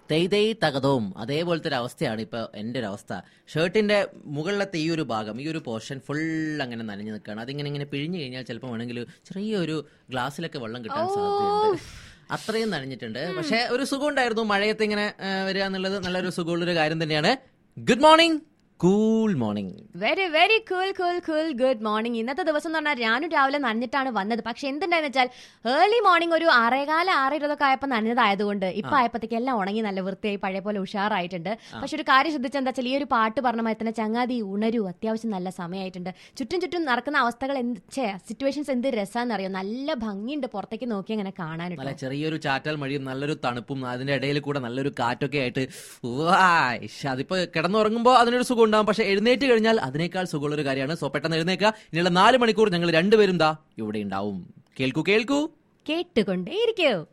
തെയ് തെയ് തകതവും അതേപോലത്തെ ഒരു അവസ്ഥയാണ് ഇപ്പൊ എന്റെ ഒരു അവസ്ഥ ഷർട്ടിന്റെ മുകളിലത്തെ ഈ ഒരു ഭാഗം ഈ ഒരു പോർഷൻ ഫുൾ അങ്ങനെ നനഞ്ഞു നിൽക്കുകയാണ് അതിങ്ങനെ ഇങ്ങനെ പിഴിഞ്ഞു കഴിഞ്ഞാൽ ചിലപ്പോൾ വേണമെങ്കിൽ ചെറിയൊരു ഗ്ലാസ്സിലൊക്കെ വെള്ളം കിട്ടാൻ സാധ്യതയുണ്ട് അത്രയും നനഞ്ഞിട്ടുണ്ട് പക്ഷെ ഒരു സുഖം ഉണ്ടായിരുന്നു മഴയത്ത് ഇങ്ങനെ ആ, വരിക എന്നുള്ളത് നല്ലൊരു സുഖമുള്ളൊരു കാര്യം തന്നെയാണ് good morning cool morning very very cool cool cool good morning ഇന്നത്തെ ദിവസം എന്ന് പറഞ്ഞാൽ ഞാനും രാവിലെ നനഞ്ഞിട്ടാണ് വന്നത് പക്ഷെ എന്തുണ്ടായെന്ന് വെച്ചാൽ ഏർലി മോർണിംഗ് ഒരു ആറേകാല ആറ് ഇരുപതൊക്കെ ആയപ്പോൾ നനഞ്ഞതായതുകൊണ്ട് ഇപ്പൊ ആയപ്പോഴത്തേക്ക് എല്ലാം ഉണങ്ങി നല്ല വൃത്തിയായി പഴയ പോലെ ഉഷാറായിട്ടുണ്ട് പക്ഷെ ഒരു കാര്യം ശ്രദ്ധിച്ചാൽ എന്താ വെച്ചാൽ ഈ ഒരു പാട്ട് പറഞ്ഞ മാതിരി തന്നെ ചങ്ങാതി ഉണരൂ അത്യാവശ്യം നല്ല സമയമായിട്ടുണ്ട് ചുറ്റും ചുറ്റും നടക്കുന്ന അവസ്ഥകൾ എന്ത് സിറ്റുവേഷൻസ് എന്ത് രസാന്നറിയോ നല്ല ഭംഗിയുണ്ട് പുറത്തേക്ക് നോക്കി അങ്ങനെ കാണാനുണ്ട് നല്ല ചെറിയൊരു ചാറ്റൽ മഴയും നല്ലൊരു തണുപ്പും അതിന്റെ ഇടയിൽ കൂടെ നല്ലൊരു കാറ്റൊക്കെ ആയിട്ട് വായ്. ശ്ശെ, അതിപ്പോ കിടന്നുറങ്ങുമ്പോൾ അതിനൊരു സുഖം ഉണ്ടാവും പക്ഷെ എഴുന്നേറ്റ് കഴിഞ്ഞാൽ അതിനേക്കാൾ സുഖമുള്ള ഒരു കാര്യമാണ് സോ പെട്ടെന്ന് എഴുന്നേക്കുക ഇനിയുള്ള നാല് മണിക്കൂർ ഞങ്ങൾ രണ്ടുപേരും ദാ ഇവിടെ ഉണ്ടാവും കേൾക്കൂ കേൾക്കൂ കേട്ടുകൊണ്ടേയിരിക്കൂ